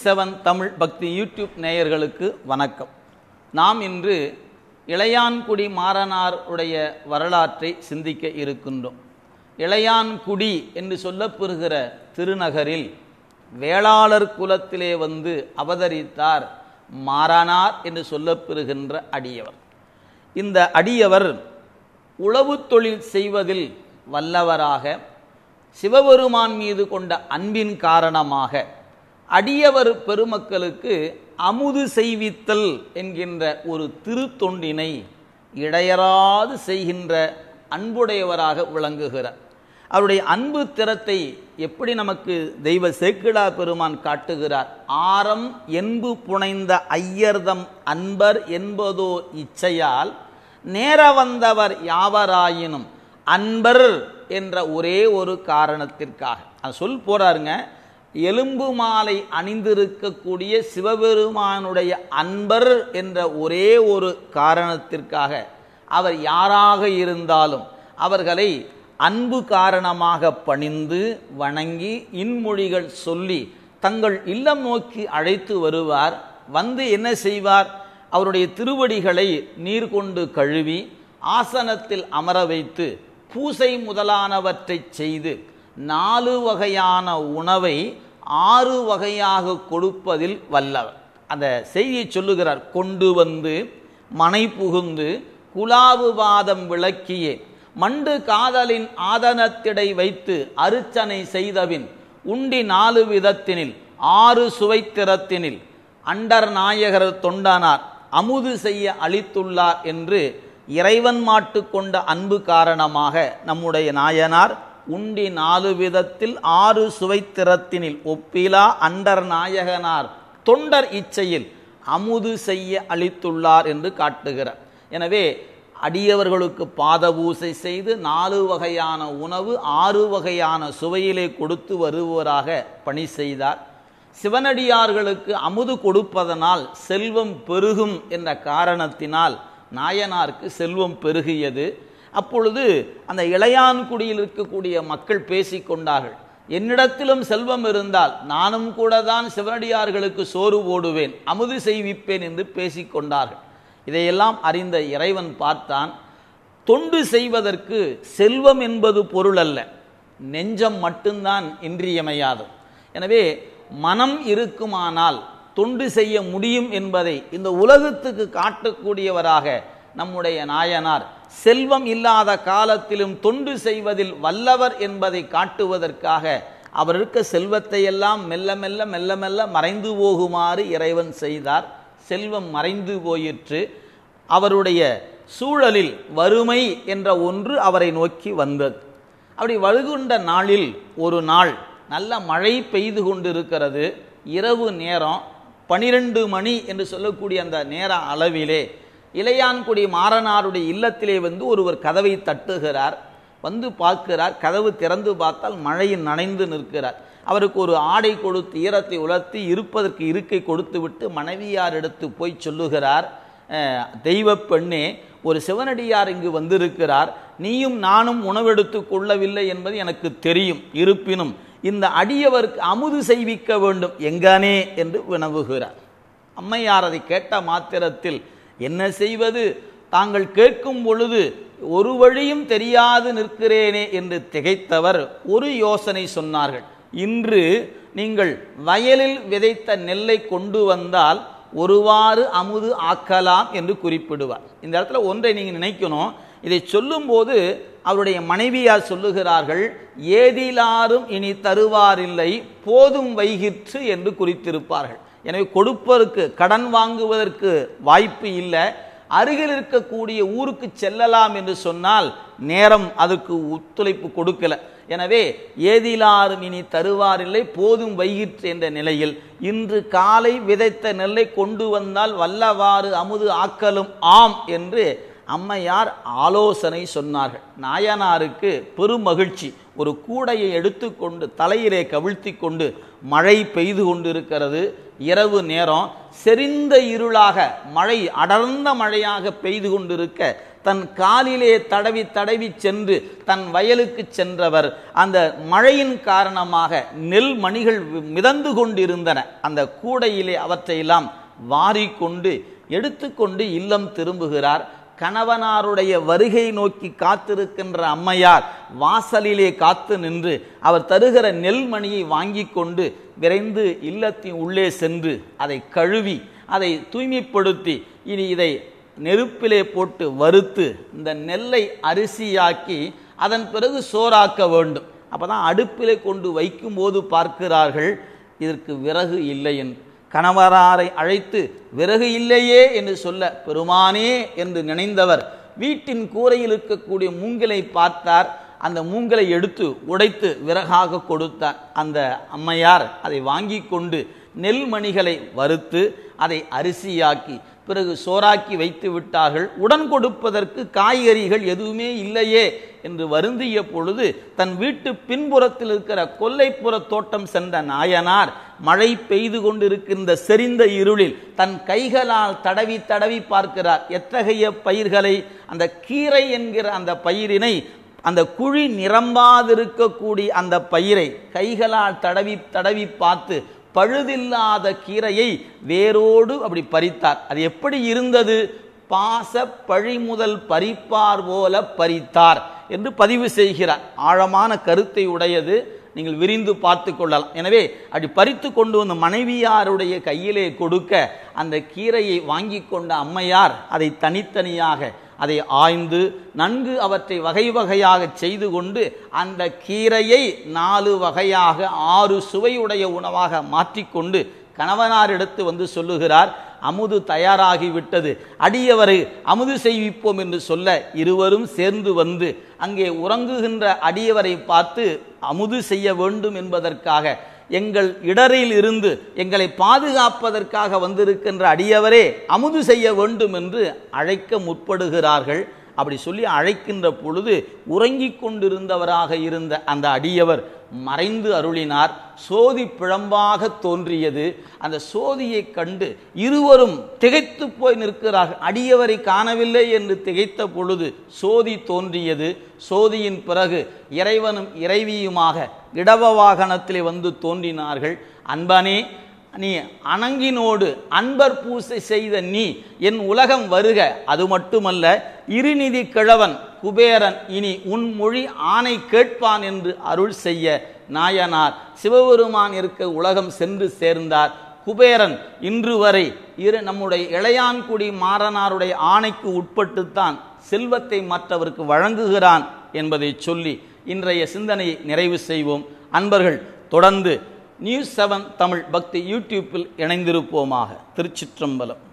seven Tamil பக்தி YouTube நேயர்களுக்கு வணக்கம் நாம் இன்று இளையான்குடி மாறனார் உடைய வரலாற்றை சிந்திக்க இருக்கின்றோம் இளையான்குடி என்று சொல்லப்பெறுகிற திருநகரில் வேளாளர் குலத்திலே வந்து அவதரித்தார் மாறனார் என்று சொல்லப்பெறுகின்ற அடியவர் இந்த அடியவர் உழவு தொழில் செய்வதில் வல்லவராக சிவபெருமான் மீது கொண்ட அன்பின் காரணமாக அடியவர் பெருமக்களுக்கு அமுது செய்வித்தல் என்கின்ற ஒரு திருத்தொண்டினை இடையராது செய்கின்ற அன்புடையவராக விளங்குகிறார் அவருடைய அன்பு திறத்தை எப்படி நமக்கு தெய்வ சேக்கிழா பெருமான் காட்டுகிறார் ஆரம் என்பு புனைந்த ஐயர்தம் அன்பர் என்பதோ இச்சையால் நேர வந்தவர் யாவராயினும் அன்பர் என்ற ஒரே ஒரு காரணத்திற்காக அது சொல் போறாருங்க எலும்பு மாலை அணிந்திருக்கக்கூடிய சிவபெருமானுடைய அன்பர் என்ற ஒரே ஒரு காரணத்திற்காக அவர் யாராக இருந்தாலும் அவர்களை அன்பு காரணமாக பணிந்து வணங்கி இன்மொழிகள் சொல்லி தங்கள் இல்லம் நோக்கி அழைத்து வருவார் வந்து என்ன செய்வார் அவருடைய திருவடிகளை நீர் கொண்டு கழுவி ஆசனத்தில் அமர வைத்து பூசை முதலானவற்றை செய்து நாலு வகையான உணவை ஆறு வகையாக கொடுப்பதில் வல்லவர் அந்த செய்தியை சொல்லுகிறார் கொண்டு வந்து மனை புகுந்து குலாவு பாதம் விளக்கியே மண்டு காதலின் ஆதனத்திடை வைத்து அருச்சனை செய்தபின் உண்டி நாலு விதத்தினில் ஆறு சுவைத்திறத்தினில் அண்டர் நாயகர் தொண்டனார் அமுது செய்ய அளித்துள்ளார் என்று இறைவன் மாட்டு கொண்ட அன்பு காரணமாக நம்முடைய நாயனார் உண்டி நாலு விதத்தில் ஆறு சுவைத்திறத்தினில் ஒப்பிலா அண்டர் நாயகனார் தொண்டர் இச்சையில் அமுது செய்ய அளித்துள்ளார் என்று காட்டுகிறார் எனவே அடியவர்களுக்கு பாத பூசை செய்து நாலு வகையான உணவு ஆறு வகையான சுவையிலே கொடுத்து வருவராக பணி செய்தார் சிவனடியார்களுக்கு அமுது கொடுப்பதனால் செல்வம் பெருகும் என்ற காரணத்தினால் நாயனாருக்கு செல்வம் பெருகியது அப்பொழுது அந்த இளையான்குடியில் இருக்கக்கூடிய மக்கள் பேசிக்கொண்டார்கள் என்னிடத்திலும் செல்வம் இருந்தால் நானும் கூட தான் சிவனடியார்களுக்கு சோறு போடுவேன் அமுது செய்விப்பேன் என்று பேசிக்கொண்டார்கள் இதையெல்லாம் அறிந்த இறைவன் பார்த்தான் தொண்டு செய்வதற்கு செல்வம் என்பது பொருள் அல்ல நெஞ்சம் மட்டும்தான் இன்றியமையாது எனவே மனம் இருக்குமானால் தொண்டு செய்ய முடியும் என்பதை இந்த உலகத்துக்கு காட்டக்கூடியவராக நம்முடைய நாயனார் செல்வம் இல்லாத காலத்திலும் தொண்டு செய்வதில் வல்லவர் என்பதை காட்டுவதற்காக அவர் இருக்க செல்வத்தை எல்லாம் மெல்ல மெல்ல மெல்ல மெல்ல மறைந்து போகுமாறு இறைவன் செய்தார் செல்வம் மறைந்து போயிற்று அவருடைய சூழலில் வறுமை என்ற ஒன்று அவரை நோக்கி வந்தது அப்படி வழுகுண்ட நாளில் ஒரு நாள் நல்ல மழை பெய்து கொண்டிருக்கிறது இரவு நேரம் பனிரெண்டு மணி என்று சொல்லக்கூடிய அந்த நேர அளவிலே இளையான்குடி மாறனாருடைய இல்லத்திலே வந்து ஒருவர் கதவை தட்டுகிறார் வந்து பார்க்கிறார் கதவு திறந்து பார்த்தால் மழையில் நனைந்து நிற்கிறார் அவருக்கு ஒரு ஆடை கொடுத்து ஈரத்தை உலர்த்தி இருப்பதற்கு இருக்கை கொடுத்து விட்டு மனைவியார் எடுத்து போய் சொல்லுகிறார் தெய்வ பெண்ணே ஒரு சிவனடியார் இங்கு வந்திருக்கிறார் நீயும் நானும் உணவெடுத்து கொள்ளவில்லை என்பது எனக்கு தெரியும் இருப்பினும் இந்த அடியவருக்கு அமுது செய்விக்க வேண்டும் எங்கானே என்று வினவுகிறார் அம்மையார் அதை கேட்ட மாத்திரத்தில் என்ன செய்வது தாங்கள் கேட்கும் பொழுது ஒரு வழியும் தெரியாது நிற்கிறேனே என்று திகைத்தவர் ஒரு யோசனை சொன்னார்கள் இன்று நீங்கள் வயலில் விதைத்த நெல்லை கொண்டு வந்தால் ஒருவாறு அமுது ஆக்கலாம் என்று குறிப்பிடுவார் இந்த இடத்துல ஒன்றை நீங்கள் நினைக்கணும் இதை சொல்லும்போது அவருடைய மனைவியார் சொல்லுகிறார்கள் ஏதிலாரும் இனி தருவாரில்லை போதும் வைகிற்று என்று குறித்திருப்பார்கள் எனவே கொடுப்பதற்கு கடன் வாங்குவதற்கு வாய்ப்பு இல்லை அருகில் இருக்கக்கூடிய ஊருக்கு செல்லலாம் என்று சொன்னால் நேரம் அதுக்கு ஒத்துழைப்பு கொடுக்கல எனவே ஏதிலாரும் இனி தருவாரில்லை போதும் வைகிற்று என்ற நிலையில் இன்று காலை விதைத்த நெல்லை கொண்டு வந்தால் வல்லவாறு அமுது ஆக்கலும் ஆம் என்று அம்மையார் ஆலோசனை சொன்னார்கள் நாயனாருக்கு பெரும் மகிழ்ச்சி ஒரு கூடையை எடுத்துக்கொண்டு தலையிலே கவிழ்த்தி கொண்டு மழை பெய்து கொண்டிருக்கிறது இரவு நேரம் செறிந்த இருளாக மழை அடர்ந்த மழையாக பெய்து கொண்டிருக்க தன் காலிலே தடவி தடவி சென்று தன் வயலுக்கு சென்றவர் அந்த மழையின் காரணமாக நெல் மணிகள் மிதந்து கொண்டிருந்தன அந்த கூடையிலே அவற்றையெல்லாம் வாரிக்கொண்டு எடுத்துக்கொண்டு இல்லம் திரும்புகிறார் கணவனாருடைய வருகை நோக்கி காத்திருக்கின்ற அம்மையார் வாசலிலே காத்து நின்று அவர் தருகிற நெல்மணியை வாங்கி கொண்டு விரைந்து இல்லத்தின் உள்ளே சென்று அதை கழுவி அதை தூய்மைப்படுத்தி இனி இதை நெருப்பிலே போட்டு வறுத்து இந்த நெல்லை அரிசியாக்கி அதன் பிறகு சோறாக்க வேண்டும் அப்பதான் அடுப்பிலே கொண்டு வைக்கும்போது பார்க்கிறார்கள் இதற்கு விறகு இல்லை என்று கணவராரை அழைத்து விறகு இல்லையே என்று சொல்ல பெருமானே என்று நினைந்தவர் வீட்டின் கூரையில் இருக்கக்கூடிய மூங்கிலை பார்த்தார் அந்த மூங்கலை எடுத்து உடைத்து விறகாக கொடுத்தார் அந்த அம்மையார் அதை வாங்கி கொண்டு நெல்மணிகளை வறுத்து அதை அரிசியாக்கி பிறகு சோறாக்கி வைத்து விட்டார்கள் உடன் கொடுப்பதற்கு காய்கறிகள் எதுவுமே இல்லையே என்று வருந்திய பொழுது தன் வீட்டு பின்புறத்தில் இருக்கிற கொல்லைப்புற தோட்டம் சென்ற நாயனார் மழை பெய்து கொண்டிருக்கின்ற செறிந்த இருளில் தன் கைகளால் தடவி தடவி பார்க்கிறார் எத்தகைய பயிர்களை அந்த கீரை என்கிற அந்த பயிரினை அந்த குழி நிரம்பாதிருக்கக்கூடிய அந்த பயிரை கைகளால் தடவி தடவி பார்த்து பழுதில்லாத கீரையை வேரோடு அப்படி பறித்தார் அது எப்படி இருந்தது பாச பழிமுதல் பறிப்பார் போல பறித்தார் என்று பதிவு செய்கிறார் ஆழமான கருத்தை உடையது நீங்கள் விரிந்து பார்த்து கொள்ளலாம் எனவே அப்படி பறித்து கொண்டு வந்த மனைவியாருடைய கையிலே கொடுக்க அந்த கீரையை வாங்கி கொண்ட அம்மையார் அதை தனித்தனியாக அதை ஆய்ந்து நன்கு அவற்றை வகை வகையாக செய்து கொண்டு அந்த கீரையை நாலு வகையாக ஆறு சுவையுடைய உணவாக மாற்றிக்கொண்டு கணவனார் எடுத்து வந்து சொல்லுகிறார் அமுது தயாராகி விட்டது அடியவரை அமுது செய்விப்போம் என்று சொல்ல இருவரும் சேர்ந்து வந்து அங்கே உறங்குகின்ற அடியவரை பார்த்து அமுது செய்ய வேண்டும் என்பதற்காக எங்கள் இடரில் இருந்து எங்களை பாதுகாப்பதற்காக வந்திருக்கின்ற அடியவரே அமுது செய்ய வேண்டும் என்று அழைக்க முற்படுகிறார்கள் அப்படி சொல்லி அழைக்கின்ற பொழுது உறங்கிக் கொண்டிருந்தவராக இருந்த அந்த அடியவர் மறைந்து அருளினார் சோதி பிழம்பாக தோன்றியது அந்த சோதியை கண்டு இருவரும் திகைத்து போய் நிற்கிறார்கள் அடியவரை காணவில்லை என்று திகைத்த பொழுது சோதி தோன்றியது சோதியின் பிறகு இறைவனும் இறைவியுமாக இடவ வாகனத்திலே வந்து தோன்றினார்கள் அன்பனே நீ அணங்கினோடு அன்பர் பூசை செய்த நீ என் உலகம் வருக அது மட்டுமல்ல இருநிதி கிழவன் குபேரன் இனி உன் மொழி ஆணை கேட்பான் என்று அருள் செய்ய நாயனார் சிவபெருமான் இருக்க உலகம் சென்று சேர்ந்தார் குபேரன் இன்று வரை இரு நம்முடைய இளையான்குடி மாறனாருடைய ஆணைக்கு உட்பட்டுத்தான் செல்வத்தை மற்றவருக்கு வழங்குகிறான் என்பதை சொல்லி இன்றைய சிந்தனையை நிறைவு செய்வோம் அன்பர்கள் தொடர்ந்து நியூஸ் செவன் தமிழ் பக்தி யூடியூப்பில் இணைந்திருப்போமாக திருச்சிற்றம்பலம்